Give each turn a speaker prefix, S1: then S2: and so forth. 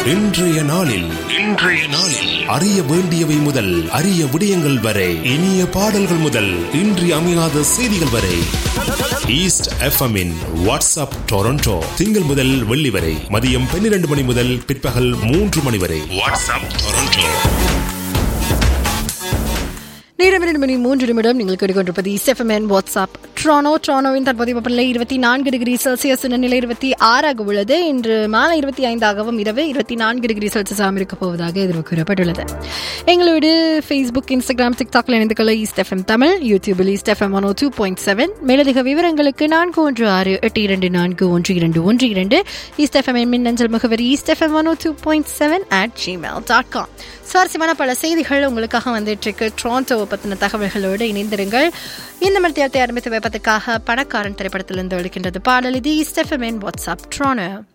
S1: இன்றைய நாளில் இன்றைய நாளில் அறிய வேண்டியவை முதல் அரிய விடயங்கள் வரை இனிய பாடல்கள் முதல் இன்றி அமையாத செய்திகள் வரை ஈஸ்ட் எஃப்எம்மின் வாட்ஸ்அப் டொரண்டோ திங்கள் முதல் வெள்ளி வரை மதியம் பன்னிரண்டு மணி முதல் பிற்பகல் மூன்று மணி வரை வாட்ஸ்அப் டொரண்டோ
S2: நேரம் இரண்டு மணி மூன்று நிமிடம் நீங்கள் கேட்டுக்கொண்டிருப்பது இசெஃபமென் வாட்ஸ்அப் ட்ரானோ ட்ரானோவின் தற்போதைய வெப்பநிலை இருபத்தி நான்கு டிகிரி செல்சியஸ் நிலை இருபத்தி ஆறாக உள்ளது இன்று மாலை இருபத்தி ஐந்தாகவும் இரவு இருபத்தி நான்கு டிகிரி செல்சியஸாகவும் இருக்க போவதாக எதிர்வு கூறப்பட்டுள்ளது எங்களோடு ஃபேஸ்புக் இன்ஸ்டாகிராம் டிக்டாக்ல இணைந்து கொள்ள ஈஸ்ட் எஃப்எம் தமிழ் யூடியூபில் East FM one two point seven மேலதிக விவரங்களுக்கு நான்கு ஒன்று ஆறு எட்டு இரண்டு நான்கு ஒன்று இரண்டு ஒன்று இரண்டு ஈஸ்ட் எஃப்எம் மின்னஞ்சல் முகவரி East FM one two point seven at Gmail dot com சுவாரஸ்யமான பல செய்திகள் உங்களுக்காக வந்துட்டு இருக்கு ட்ரான்டோவை பற்றின தகவல்களோடு இணைந்திருங்கள் இந்த மத்தியத்தை ஆரம்பித்து வைப்பதற்காக பணக்காரன் திரைப்படத்திலிருந்து ஒழிக்கின்றது பாடல் இது ஸ்டெஃபமின் வாட்ஸ்அப் ட்ரானோ